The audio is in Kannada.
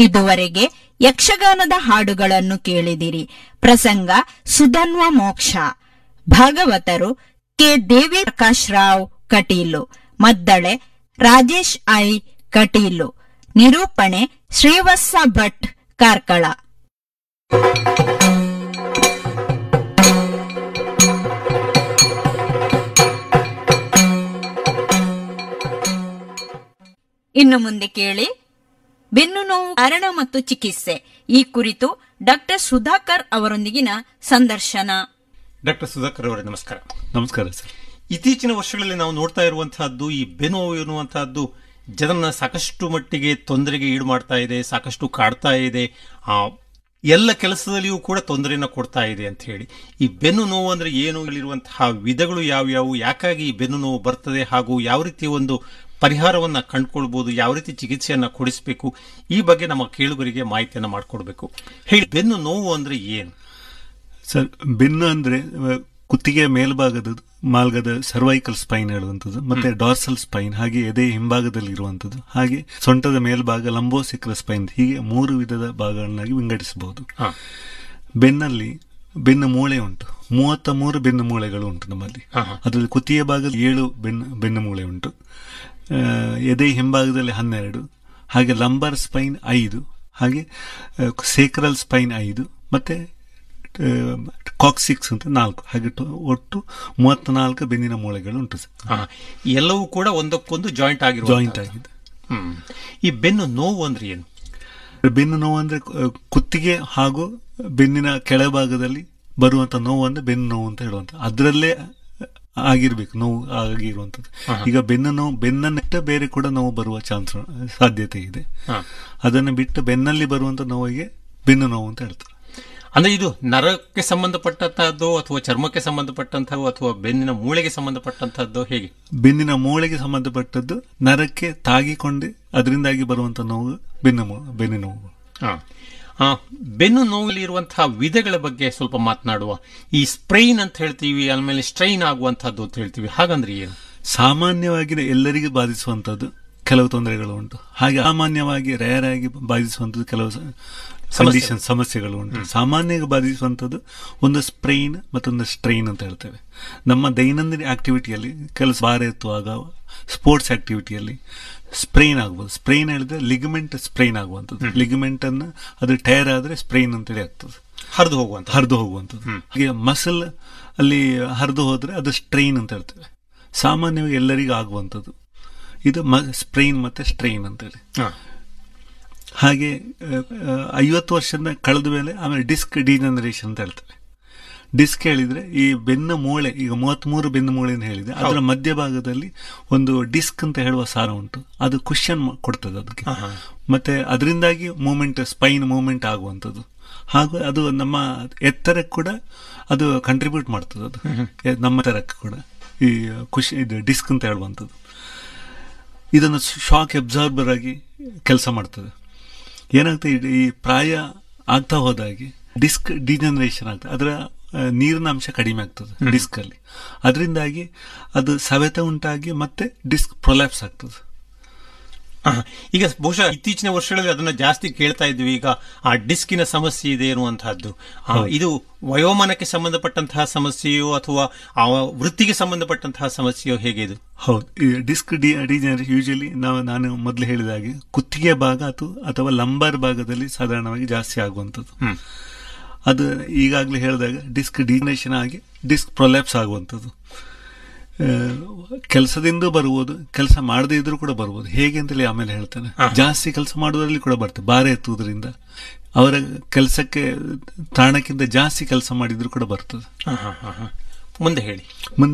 ಇದುವರೆಗೆ ಯಕ್ಷಗಾನದ ಹಾಡುಗಳನ್ನು ಕೇಳಿದಿರಿ ಪ್ರಸಂಗ ಸುಧನ್ವ ಮೋಕ್ಷ ಭಾಗವತರು ಕೆ ದೇವಿ ಪ್ರಕಾಶ್ ರಾವ್ ಕಟೀಲು ಮದ್ದಳೆ ರಾಜೇಶ್ ಐ ಕಟೀಲು ನಿರೂಪಣೆ ಶ್ರೀವತ್ಸ ಭಟ್ ಕಾರ್ಕಳ ಇನ್ನು ಮುಂದೆ ಕೇಳಿ ಬೆನ್ನು ನೋವು ಕಾರಣ ಮತ್ತು ಚಿಕಿತ್ಸೆ ಈ ಕುರಿತು ಡಾಕ್ಟರ್ ಸುಧಾಕರ್ ಅವರೊಂದಿಗಿನ ಸಂದರ್ಶನ ಡಾಕ್ಟರ್ ಸುಧಾಕರ್ ಅವರೇ ನಮಸ್ಕಾರ ನಮಸ್ಕಾರ ಸರ್ ಇತ್ತೀಚಿನ ವರ್ಷಗಳಲ್ಲಿ ನಾವು ನೋಡ್ತಾ ಇರುವಂತಹದ್ದು ಈ ಬೆನ್ನೋವು ಎನ್ನುವಂತಹದ್ದು ಜನರನ್ನ ಸಾಕಷ್ಟು ಮಟ್ಟಿಗೆ ತೊಂದರೆಗೆ ಈಡು ಮಾಡ್ತಾ ಇದೆ ಸಾಕಷ್ಟು ಕಾಡ್ತಾ ಇದೆ ಆ ಎಲ್ಲ ಕೆಲಸದಲ್ಲಿಯೂ ಕೂಡ ತೊಂದರೆಯನ್ನು ಕೊಡ್ತಾ ಇದೆ ಅಂತ ಹೇಳಿ ಈ ಬೆನ್ನು ನೋವು ಅಂದ್ರೆ ಏನು ಇಲ್ಲಿರುವಂತಹ ವಿಧಗಳು ಯಾವ್ಯಾವು ಯಾಕಾಗಿ ಈ ಬೆನ್ನು ನೋವು ಬರ್ತದೆ ಹಾಗೂ ಯಾವ ರೀತಿ ಒಂದು ಪರಿಹಾರವನ್ನ ಕಂಡುಕೊಳ್ಬಹುದು ಯಾವ ರೀತಿ ಚಿಕಿತ್ಸೆಯನ್ನ ಕೊಡಿಸಬೇಕು ಈ ಬಗ್ಗೆ ನಮ್ಮ ಕೇಳುಗರಿಗೆ ಮಾಹಿತಿಯನ್ನ ಮಾಡಿಕೊಡ್ಬೇಕು ಹೇಳಿ ಬೆನ್ನು ನೋವು ಅಂದ್ರೆ ಏನು ಸರ್ ಬೆನ್ನು ಅಂದ್ರೆ ಅಹ್, ಕುತ್ತಿಗೆಯ ಮೇಲ್ಭಾಗದ ಮಾಲ್ಗದ ಸರ್ವೈಕಲ್ ಸ್ಪೈನ್ ಹೇಳುವಂಥದ್ದು ಮತ್ತೆ ಡಾರ್ಸಲ್ ಸ್ಪೈನ್ ಹಾಗೆ ಎದೆ ಹಿಂಭಾಗದಲ್ಲಿ ಇರುವಂಥದ್ದು ಹಾಗೆ ಸೊಂಟದ ಮೇಲ್ಭಾಗ ಲಂಬೋಸಿಕ್ರ ಸ್ಪೈನ್ ಹೀಗೆ ಮೂರು ವಿಧದ ಭಾಗಗಳನ್ನಾಗಿ ವಿಂಗಡಿಸಬಹುದು ಹಾ ಬೆನ್ನಲ್ಲಿ ಬೆನ್ನು ಮೂಳೆ ಉಂಟು ಮೂವತ್ತ ಮೂರು ಬೆನ್ನು ಮೂಳೆಗಳು ಉಂಟು ನಮ್ಮಲ್ಲಿ ಹಾ, ಹಾ. ಅದರಲ್ಲಿ ಕುತ್ತಿಗೆ ಭಾಗದಲ್ಲಿ ಏಳು ಬೆನ್ನು ಬೆನ್ನು ಮೂಳೆ ಉಂಟು ಆ, ಎದೆ ಹಿಂಭಾಗದಲ್ಲಿ ಹನ್ನೆರಡು ಹಾಗೆ ಲಂಬರ್ ಸ್ಪೈನ್ ಐದು ಹಾಗೆ ಸೇಕ್ರಲ್ ಸ್ಪೈನ್ ಐದು ಮತ್ತೆ ಕಾಕ್ಸಿಕ್ಸ್ ಅಂತ ನಾಲ್ಕು ಹಾಗೆ ಟೊ- ಒಟ್ಟು ಮೂವತ್ನಾಲ್ಕು ಬೆನ್ನಿನ ಮೂಳೆಗಳು ಉಂಟು ಸರ್ ಹಾ. ಎಲ್ಲವೂ ಕೂಡ ಒಂದಕ್ಕೊಂದು ಜಾಯಿಂಟ್ ಆಗಿರುವ ಜಾಯಿಂಟ್ ಆಗಿದೆ ಹ್ಮ್ ಈ ಬೆನ್ನು ನೋವು ಅಂದ್ರೆ ಏನು ಬೆನ್ನು ನೋವು ಅಂದ್ರೆ ಆ, ಕುತ್ತಿಗೆ ಹಾಗೂ ಬೆನ್ನಿನ ಕೆಳಭಾಗದಲ್ಲಿ ಬರುವಂತ ನೋವು ಅಂದ್ರೆ ಬೆನ್ನು ನೋವು ಅಂತ ಹೇಳುವಂತ ಅದರಲ್ಲೇ ಆಗಿರ್ಬೇಕು ನೋವು ಆಗಿರುವಂತದ್ದು ಈಗ ಬೆನ್ನು ನೋವು ಬೆನ್ನನ್ನಿಟ್ಟ ಬೇರೆ ಕೂಡ ನೋವು ಬರುವ ಚಾನ್ಸ್ ಸಾಧ್ಯತೆ ಇದೆ ಹಾ. ಅದನ್ನು ಬಿಟ್ಟು ಬೆನ್ನಲ್ಲಿ ಬರುವಂತ ನೋವಿಗೆ ಬೆನ್ನು ನೋವು ಅಂತ ಹೇಳ್ತಾರೆ ಅಂದ್ರೆ ಇದು ನರಕ್ಕೆ ಸಂಬಂಧಪಟ್ಟಂತಹದ್ದು ಅಥವಾ ಚರ್ಮಕ್ಕೆ ಸಂಬಂಧಪಟ್ಟಂತಹವು ಅಥವಾ ಬೆನ್ನಿನ ಮೂಳೆಗೆ ಸಂಬಂಧಪಟ್ಟಂತಹದ್ದು ಹೇಗೆ ಬೆನ್ನಿನ ಮೂಳೆಗೆ ಸಂಬಂಧಪಟ್ಟದ್ದು ನರಕ್ಕೆ ತಾಗಿಕೊಂಡೆ ಅದರಿಂದಾಗಿ ಬರುವಂತ ನೋವು ಬೆನ್ನು ಮೂ- ಬೆನ್ನು ನೋವು ಹಾ. ಆ, ಬೆನ್ನು ನೋವಲ್ಲಿ ಇರುವಂತಹ ವಿಧಗಳ ಬಗ್ಗೆ ಸ್ವಲ್ಪ ಮಾತನಾಡುವ ಈ ಸ್ಪ್ರೈನ್ ಅಂತ ಹೇಳ್ತೀವಿ ಆಮೇಲೆ ಸ್ಟ್ರೈನ್ ಆಗುವಂತಹದ್ದು ಅಂತ ಹೇಳ್ತೀವಿ ಹಾಗಂದ್ರೆ ಏನು ಸಾಮಾನ್ಯವಾಗಿ ಎಲ್ಲರಿಗೂ ಬಾಧಿಸುವಂತದ್ದು ಕೆಲವು ತೊಂದರೆಗಳು ಉಂಟು ಹಾಗೆ ಸಾಮಾನ್ಯವಾಗಿ ರೇರ್ ಆಗಿ ಬಾಧಿಸುವಂತದ್ದು ಕೆಲವು ಕಂಡೀಷನ್ ಸಮಸ್ಯೆಗಳು ಉಂಟು ಸಾಮಾನ್ಯವಾಗಿ ಬಾಧಿಸುವಂತದ್ದು ಒಂದು ಸ್ಪ್ರೈನ್ ಮತ್ತೊಂದು ಸ್ಟ್ರೈನ್ ಅಂತ ಹೇಳ್ತೇವೆ ನಮ್ಮ ದೈನಂದಿನ ಆಕ್ಟಿವಿಟಿಯಲ್ಲಿ ಕೆಲಸ ಭಾರ ಎತ್ತುವಾಗ ಸ್ಪೋರ್ಟ್ಸ್ ಆಕ್ಟಿವಿಟಿಯಲ್ಲಿ ಸ್ಪ್ರೈನ್ ಆಗ್ಬೋದು ಸ್ಪ್ರೈನ್ ಹೇಳಿದ್ರೆ ಲಿಗಮೆಂಟ್ ಸ್ಪ್ರೈನ್ ಆಗುವಂಥದ್ದು ಲಿಗಮೆಂಟ್ ಅನ್ನ ಅದು ಟೈರ್ ಆದ್ರೆ ಸ್ಪ್ರೈನ್ ಅಂತೇಳಿ ಆಗ್ತದೆ ಹರಿದು ಹೋಗುವಂತ ಹರಿದು ಹೋಗುವಂಥದ್ದು ಹಾಗೆ ಮಸಲ್ ಅಲ್ಲಿ ಹರಿದು ಹೋದ್ರೆ ಅದು ಸ್ಟ್ರೈನ್ ಅಂತ ಹೇಳ್ತೇವೆ ಸಾಮಾನ್ಯವಾಗಿ ಎಲ್ಲರಿಗೂ ಆಗುವಂಥದ್ದು ಇದು ಸ್ಪ್ರೈನ್ ಮತ್ತೆ ಸ್ಟ್ರೈನ್ ಅಂತೇಳಿ ಹಾಗೆ ಐವತ್ತು ವರ್ಷದ ಕಳೆದ ಮೇಲೆ ಆಮೇಲೆ ಡಿಸ್ಕ್ ಡಿಜನರೇಷನ್ ಅಂತ ಹೇಳ್ತೇವೆ ಡಿಸ್ಕ್ ಹೇಳಿದ್ರೆ ಈ ಬೆನ್ನು ಮೂಳೆ ಈಗ ಮೂವತ್ಮೂರು ಬೆನ್ನು ಮೂಳೆ ಅಂತ ಹೇಳಿದೆ ಅದರ ಮಧ್ಯಭಾಗದಲ್ಲಿ ಒಂದು ಡಿಸ್ಕ್ ಅಂತ ಹೇಳುವ ಸಾರ ಉಂಟು ಅದು ಕುಶನ್ ಕೊಡ್ತದೆ ಅದಕ್ಕೆ ಮತ್ತೆ ಅದರಿಂದಾಗಿ ಮೂಮೆಂಟ್ ಸ್ಪೈನ್ ಮೂಮೆಂಟ್ ಆಗುವಂಥದ್ದು ಹಾಗೂ ಅದು ನಮ್ಮ ಎತ್ತರಕ್ಕೆ ಕೂಡ ಅದು ಕಂಟ್ರಿಬ್ಯೂಟ್ ಮಾಡ್ತದೆ ಅದು ಎ- ನಮ್ಮ ಎತ್ತರಕ್ಕೆ ಕೂಡ ಈ ಖುಷಿ ಇದು ಡಿಸ್ಕ್ ಅಂತ ಹೇಳುವಂಥದ್ದು ಇದನ್ನು ಶಾಕ್ ಅಬ್ಸಾರ್ಬರ್ ಆಗಿ ಕೆಲಸ ಮಾಡ್ತದೆ ಏನಾಗ್ತದೆ ಈ- ಈ ಪ್ರಾಯ ಆಗ್ತಾ ಹೋದಾಗೆ ಡಿಸ್ಕ್ ಡಿಜನರೇಷನ್ ಆಗ್ತದೆ ಅದರ ಆ, ನೀರಿನ ಅಂಶ ಕಡಿಮೆ ಆಗ್ತದೆ ಡಿಸ್ಕ್ ಅಲ್ಲಿ ಅದರಿಂದಾಗಿ ಅದು ಸವೆತ ಉಂಟಾಗಿ ಮತ್ತೆ ಡಿಸ್ಕ್ ಪ್ರೊಲ್ಯಾಪ್ಸ್ ಆಗ್ತದೆ ಆಹಾ. ಈಗ ಬಹುಶಃ ಇತ್ತೀಚಿನ ವರ್ಷಗಳಲ್ಲಿ ಅದನ್ನ ಜಾಸ್ತಿ ಕೇಳ್ತಾ ಇದ್ವಿ ಈಗ ಆ ಡಿಸ್ಕಿನ ಸಮಸ್ಯೆ ಇದೆ ಎನ್ನುವಂತಹದ್ದು ಆ, ಇದು ವಯೋಮಾನಕ್ಕೆ ಸಂಬಂಧಪಟ್ಟಂತಹ ಸಮಸ್ಯೆಯೋ ಅಥವಾ ಆ ವೃತ್ತಿಗೆ ಸಂಬಂಧಪಟ್ಟಂತಹ ಸಮಸ್ಯೆಯೋ ಹೇಗೆ ಇದು ಹೌದು ಈ ಡಿಸ್ಕ್ ಡಿ ಡಿಜನರೇಷನ್ ಯೂಶಲಿ ನಾವು ನಾನು ಮೊದಲು ಹೇಳಿದ ಹಾಗೆ ಕುತ್ತಿಗೆ ಭಾಗ ಅಥವಾ ಅಥವಾ ಲಂಬಾರ್ ಭಾಗದಲ್ಲಿ ಸಾಧಾರಣವಾಗಿ ಜಾಸ್ತಿ ಆಗುವಂಥದ್ದು ಹ್ಮ್. ಅದು ಈಗಾಗಲೇ ಹೇಳಿದಾಗ ಡಿಸ್ಕ್ ಡಿಜನರೇಷನ್ ಆಗಿ ಡಿಸ್ಕ್ ಪ್ರೊಲ್ಯಾಪ್ಸ್ ಆಗುವಂಥದ್ದು ಕೆಲಸದಿಂದ ಬರ್ಬೋದು ಕೆಲಸ ಮಾಡದೇ ಇದ್ರೂ ಕೂಡ ಬರ್ಬೋದು ಹೇಗೆ ಅಂತೇಳಿ ಆಮೇಲೆ ಹೇಳ್ತಾನೆ ಜಾಸ್ತಿ ಕೆಲಸ ಮಾಡೋದ್ರಲ್ಲಿ ಕೂಡ ಬರ್ತದೆ ಭಾರ ಎತ್ತುವುದರಿಂದ ಅವರ ಕೆಲಸಕ್ಕೆ ತಾಣಕ್ಕಿಂತ ಜಾಸ್ತಿ ಕೆಲಸ ಮಾಡಿದ್ರು ಕೂಡ ಬರ್ತದೆ ಆಹಾ, ಆಹಾ. ಮುಂದೆ ಹೇಳಿ ಮುಂದೆ